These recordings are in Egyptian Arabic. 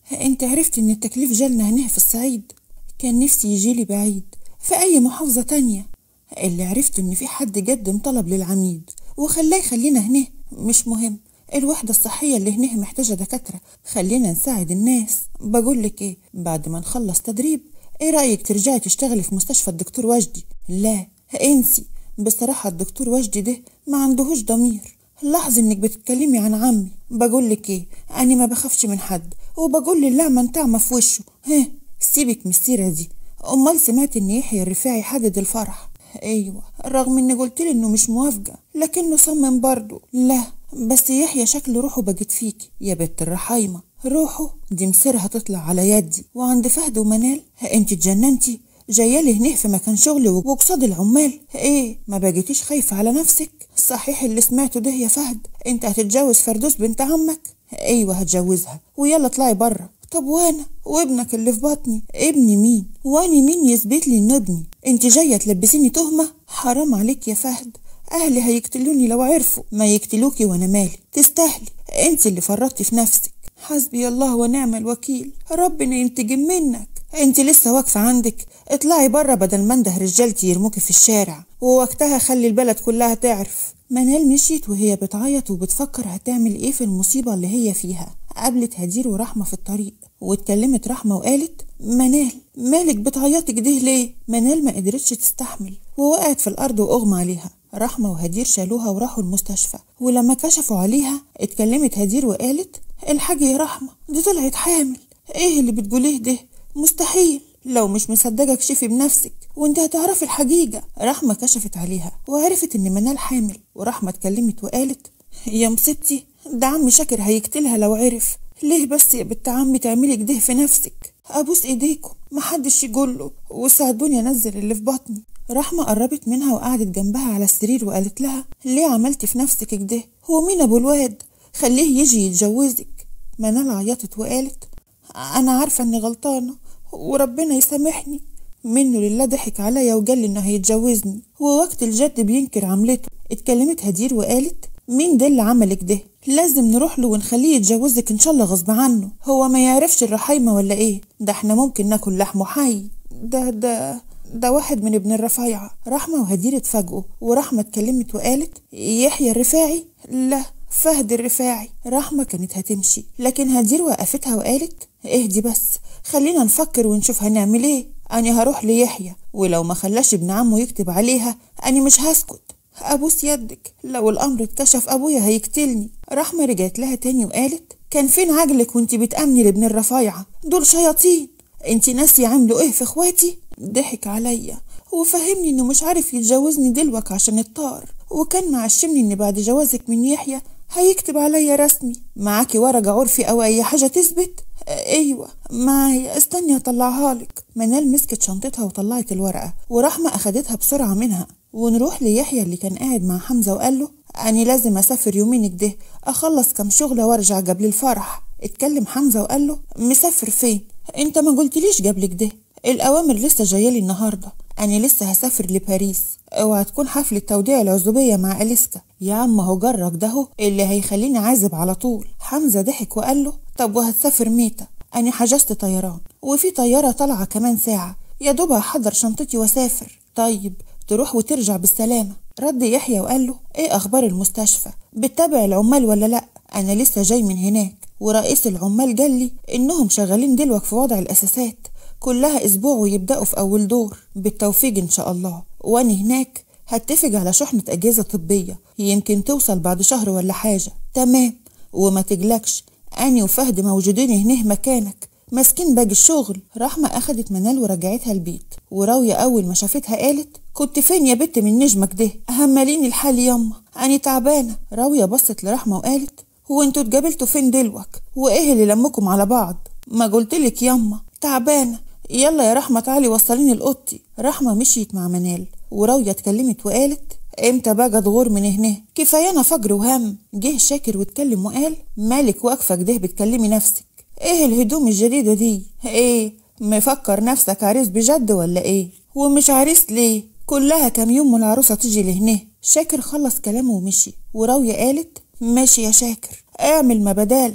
انت عرفت ان التكليف جالنا هنا في الصعيد كان نفسي يجيلي بعيد في اي محافظة تانية اللي عرفته ان في حد قدم طلب للعميد وخلاه يخلينا هنا مش مهم الوحدة الصحية اللي هنا محتاجة دكاترة خلينا نساعد الناس بقول لك ايه بعد ما نخلص تدريب ايه رأيك ترجعي تشتغلي في مستشفى الدكتور وجدي لا انسي بصراحة الدكتور وجدي ده ما عندهوش ضمير لاحظ انك بتتكلمي عن عمي بقول لك ايه انا ما بخافش من حد وبقول للعمة نتعمة في وشه ها سيبك من السيرة دي امال سمعت ان يحيى الرفاعي حدد الفرح ايوه رغم اني قلت له انه مش موافقه لكنه صمم برضه لا بس يحيى شكل روحه بقت فيكي يا بنت الرحايمه روحه دي مصيرها تطلع على يدي وعند فهد ومنال انت اتجننتي جايه لي هنا في مكان شغل وقصاد العمال ايه ما بقيتيش خايفه على نفسك صحيح اللي سمعته ده يا فهد انت هتتجوز فردوس بنت عمك ايوه هتجوزها ويلا اطلعي بره طب وانا وابنك اللي في بطني ابني مين واني مين يثبت لي انه ابني انت جايه تلبسيني تهمه حرام عليك يا فهد اهلي هيقتلوني لو عرفوا ما يقتلوكي وانا مالي تستاهلي انت اللي فرطتي في نفسك حسبي الله ونعم الوكيل ربنا ينتجم منك انت لسه واقفه عندك اطلعي بره بدل ما انده رجالتي يرموكي في الشارع ووقتها خلي البلد كلها تعرف منال مشيت وهي بتعيط وبتفكر هتعمل ايه في المصيبه اللي هي فيها قابلت هدير ورحمه في الطريق واتكلمت رحمه وقالت منال مالك بتعيطي كده ليه منال ما قدرتش تستحمل ووقعت في الارض واغمى عليها رحمه وهدير شالوها وراحوا المستشفى ولما كشفوا عليها اتكلمت هدير وقالت الحاجة يا رحمه دي طلعت حامل ايه اللي بتقوليه ده مستحيل لو مش مصدقة اكشفي بنفسك وانت هتعرفي الحقيقة رحمة كشفت عليها وعرفت ان منال حامل ورحمة اتكلمت وقالت يا مصيبتي ده عمي شاكر هيقتلها لو عرف ليه بس يا بنت عمي تعملي كده في نفسك ابوس ايديكم محدش يقول له وساعدوني انزل اللي في بطني رحمة قربت منها وقعدت جنبها على السرير وقالت لها ليه عملتي في نفسك كده هو مين ابو الواد خليه يجي يتجوزك منال عيطت وقالت انا عارفة اني غلطانة وربنا يسامحني منه لله ضحك عليا وقال لي انه هيتجوزني ووقت الجد بينكر عملته اتكلمت هدير وقالت مين ده اللي عملك ده لازم نروح له ونخليه يتجوزك ان شاء الله غصب عنه هو ما يعرفش الرحايمه ولا ايه ده احنا ممكن ناكل لحمه حي ده ده ده واحد من ابن الرفايعة رحمة وهدير اتفاجئوا ورحمة اتكلمت وقالت يحيى الرفاعي لا فهد الرفاعي رحمة كانت هتمشي لكن هدير وقفتها وقالت اهدي بس خلينا نفكر ونشوف هنعمل ايه أنا هروح ليحيى ولو ما خلاش ابن عمه يكتب عليها أنا مش هسكت أبوس يدك لو الأمر اتكشف أبويا هيقتلني رحمة رجعت لها تاني وقالت كان فين عجلك وانت بتأمني لابن الرفايعة دول شياطين انت ناسي عملوا ايه في اخواتي ضحك عليا وفهمني انه مش عارف يتجوزني دلوك عشان الطار وكان معشمني ان بعد جوازك من يحيى هيكتب عليا رسمي معاكي ورقة عرفي او اي حاجة تثبت ايوه معايا استني اطلعها لك منال مسكت شنطتها وطلعت الورقة ورحمة اخدتها بسرعة منها ونروح ليحيى اللي كان قاعد مع حمزة وقال له أنا لازم أسافر يومين كده أخلص كام شغلة وأرجع قبل الفرح اتكلم حمزة وقال له مسافر فين انت ما قلتليش قبل كده الأوامر لسه جايالي النهاردة أنا لسه هسافر لباريس اوعى تكون حفلة توديع العزوبية مع أليسكا يا عم هو جرك ده اللي هيخليني عازب على طول حمزة ضحك وقال له طب وهتسافر ميتة أنا حجزت طيران وفي طيارة طالعة كمان ساعة يا دوب هحضر شنطتي واسافر طيب تروح وترجع بالسلامة رد يحيى وقال له ايه اخبار المستشفى بتتابع العمال ولا لا انا لسه جاي من هناك ورئيس العمال قال لي انهم شغالين دلوك في وضع الاساسات كلها اسبوع ويبداوا في اول دور بالتوفيق ان شاء الله وانا هناك هتفق على شحنة أجهزة طبية يمكن توصل بعد شهر ولا حاجة تمام وما تقلقش أني وفهد موجودين هنا مكانك ماسكين باقي الشغل رحمة أخدت منال ورجعتها البيت وراوية أول ما شافتها قالت كنت فين يا بت من نجمك ده هماليني الحال ياما أنا تعبانة راوية بصت لرحمة وقالت هو انتوا اتقابلتوا فين دلوك وايه اللي لمكم على بعض ما قلتلك ياما تعبانة يلا يا رحمة تعالي وصليني لأوضتي رحمة مشيت مع منال وراوية اتكلمت وقالت امتى بقى تغور من هنا كفايه انا فجر وهم جه شاكر واتكلم وقال مالك واقفه كده بتكلمي نفسك ايه الهدوم الجديده دي ايه مفكر نفسك عريس بجد ولا ايه ومش عريس ليه كلها كام يوم والعروسه تيجي لهنا شاكر خلص كلامه ومشي وراوية قالت ماشي يا شاكر اعمل ما بدالك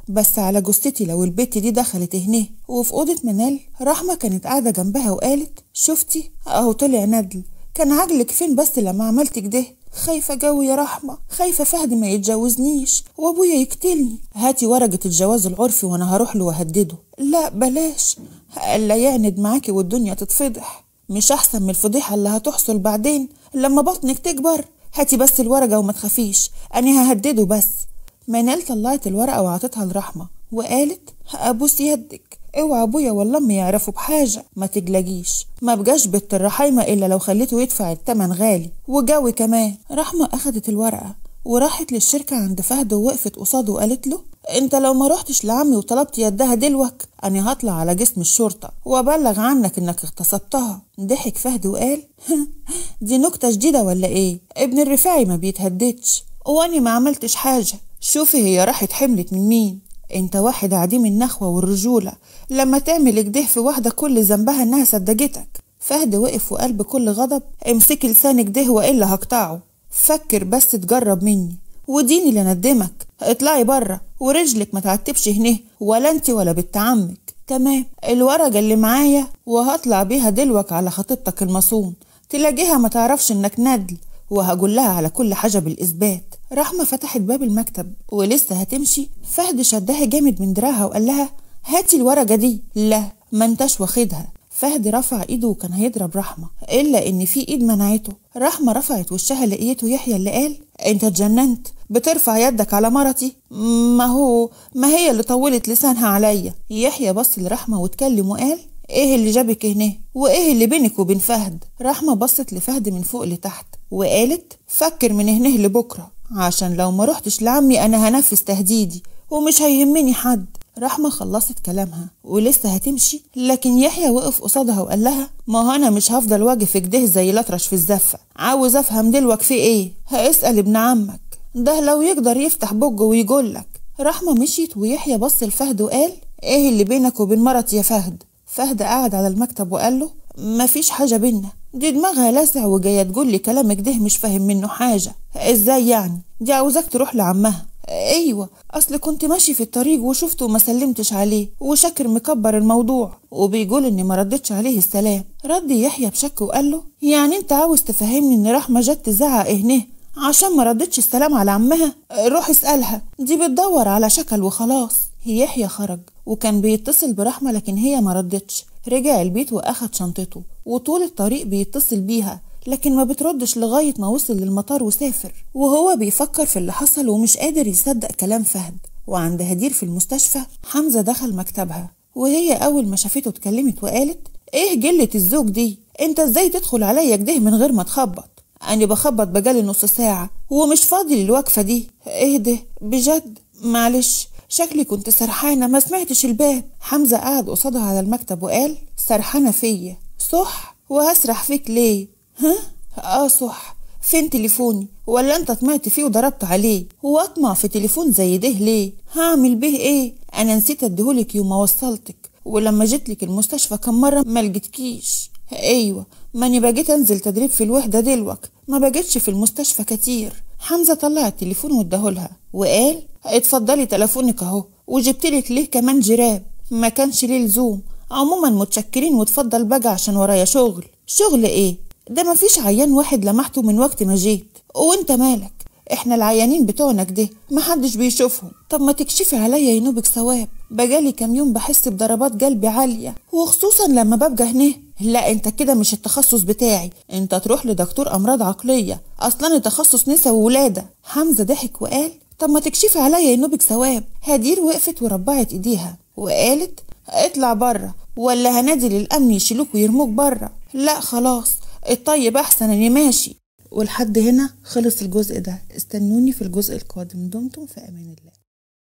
بس على جثتي لو البت دي دخلت هنا وفي أوضة منال رحمة كانت قاعدة جنبها وقالت شفتي أهو طلع ندل كان عجلك فين بس لما عملت كده خايفة جو يا رحمة خايفة فهد ما يتجوزنيش وابويا يقتلني هاتي ورقة الجواز العرفي وانا هروح له وهدده لا بلاش الا يعند معاكي والدنيا تتفضح مش احسن من الفضيحة اللي هتحصل بعدين لما بطنك تكبر هاتي بس الورقة وما تخافيش انا ههدده بس منال طلعت الورقة وعطتها لرحمة وقالت ابوس يدك اوعى ابويا ولا امي يعرفوا بحاجه ما تجلجيش ما بقاش بنت الرحايمه الا لو خليته يدفع التمن غالي وجوي كمان رحمه اخدت الورقه وراحت للشركة عند فهد ووقفت قصاده وقالت له انت لو ما رحتش لعمي وطلبت يدها دلوك انا هطلع على جسم الشرطة وابلغ عنك انك اغتصبتها ضحك فهد وقال دي نكتة جديدة ولا ايه ابن الرفاعي ما بيتهددش واني ما عملتش حاجة شوفي هي راحت حملت من مين انت واحد عديم النخوة والرجولة لما تعمل كده في واحدة كل ذنبها انها صدقتك فهد وقف وقال بكل غضب امسكي لسانك ده والا هقطعه فكر بس تجرب مني وديني اللي ندمك اطلعي بره ورجلك ما تعتبش هنا ولا انت ولا بنت عمك تمام الورقة اللي معايا وهطلع بيها دلوك على خطيبتك المصون تلاقيها ما تعرفش انك ندل وهقول لها على كل حاجة بالإثبات رحمة فتحت باب المكتب ولسه هتمشي فهد شدها جامد من دراعها وقال لها هاتي الورقة دي لا ما انتش واخدها فهد رفع ايده وكان هيضرب رحمة الا ان في ايد منعته رحمة رفعت وشها لقيته يحيى اللي قال انت اتجننت بترفع يدك على مرتي ما هو ما هي اللي طولت لسانها عليا يحيى بص لرحمة واتكلم وقال ايه اللي جابك هنا وايه اللي بينك وبين فهد رحمة بصت لفهد من فوق لتحت وقالت فكر من هنا لبكرة عشان لو ما رحتش لعمي انا هنفذ تهديدي ومش هيهمني حد رحمة خلصت كلامها ولسه هتمشي لكن يحيى وقف قصادها وقال لها ما هو انا مش هفضل واقف كده زي الاطرش في الزفة عاوز افهم دلوك في ايه هاسأل ابن عمك ده لو يقدر يفتح بجه ويقولك رحمة مشيت ويحيى بص لفهد وقال ايه اللي بينك وبين مرتي يا فهد فهد قعد على المكتب وقال له مفيش حاجة بينا دي دماغها لسع وجاية تقول لي كلامك ده مش فاهم منه حاجة ازاي يعني دي عاوزاك تروح لعمها ايوه اصل كنت ماشي في الطريق وشفته وما سلمتش عليه وشاكر مكبر الموضوع وبيقول اني ما ردتش عليه السلام رد يحيى بشك وقال له يعني انت عاوز تفهمني ان رحمه جت تزعق هنا عشان ما ردتش السلام على عمها روح اسالها دي بتدور على شكل وخلاص يحيى خرج وكان بيتصل برحمه لكن هي ما ردتش رجع البيت واخد شنطته وطول الطريق بيتصل بيها لكن ما بتردش لغاية ما وصل للمطار وسافر وهو بيفكر في اللي حصل ومش قادر يصدق كلام فهد وعند هدير في المستشفى حمزة دخل مكتبها وهي أول ما شافته اتكلمت وقالت إيه جلة الزوج دي انت ازاي تدخل عليا كده من غير ما تخبط أنا بخبط بجالي نص ساعة ومش فاضي للوقفة دي ايه ده بجد معلش شكلي كنت سرحانة ما سمعتش الباب حمزة قعد قصادها على المكتب وقال سرحانة فيا صح وهسرح فيك ليه ها اه صح فين تليفوني ولا انت طمعت فيه وضربت عليه واطمع في تليفون زي ده ليه هعمل به ايه انا نسيت اديهولك يوم ما وصلتك ولما جيتلك المستشفى كم مرة ما لقيتكيش ايوه ماني بقيت انزل تدريب في الوحدة دلوك ما بقيتش في المستشفى كتير حمزة طلع التليفون واداهولها وقال اتفضلي تليفونك اهو وجبتلك ليه كمان جراب ما كانش ليه لزوم عموما متشكرين واتفضل بقى عشان ورايا شغل شغل ايه ده مفيش عيان واحد لمحته من وقت ما جيت وانت مالك احنا العيانين بتوعنا كده محدش بيشوفهم طب ما تكشفي عليا ينوبك ثواب بقالي كام يوم بحس بضربات قلبي عالية وخصوصا لما ببقى هنا لا انت كده مش التخصص بتاعي انت تروح لدكتور امراض عقلية اصلا تخصص نساء وولادة حمزة ضحك وقال طب ما تكشفي عليا ينوبك ثواب هدير وقفت وربعت ايديها وقالت اطلع بره ولا هنادي للامن يشيلوك ويرموك بره لا خلاص الطيب احسن اني ماشي ولحد هنا خلص الجزء ده استنوني في الجزء القادم دمتم في امان الله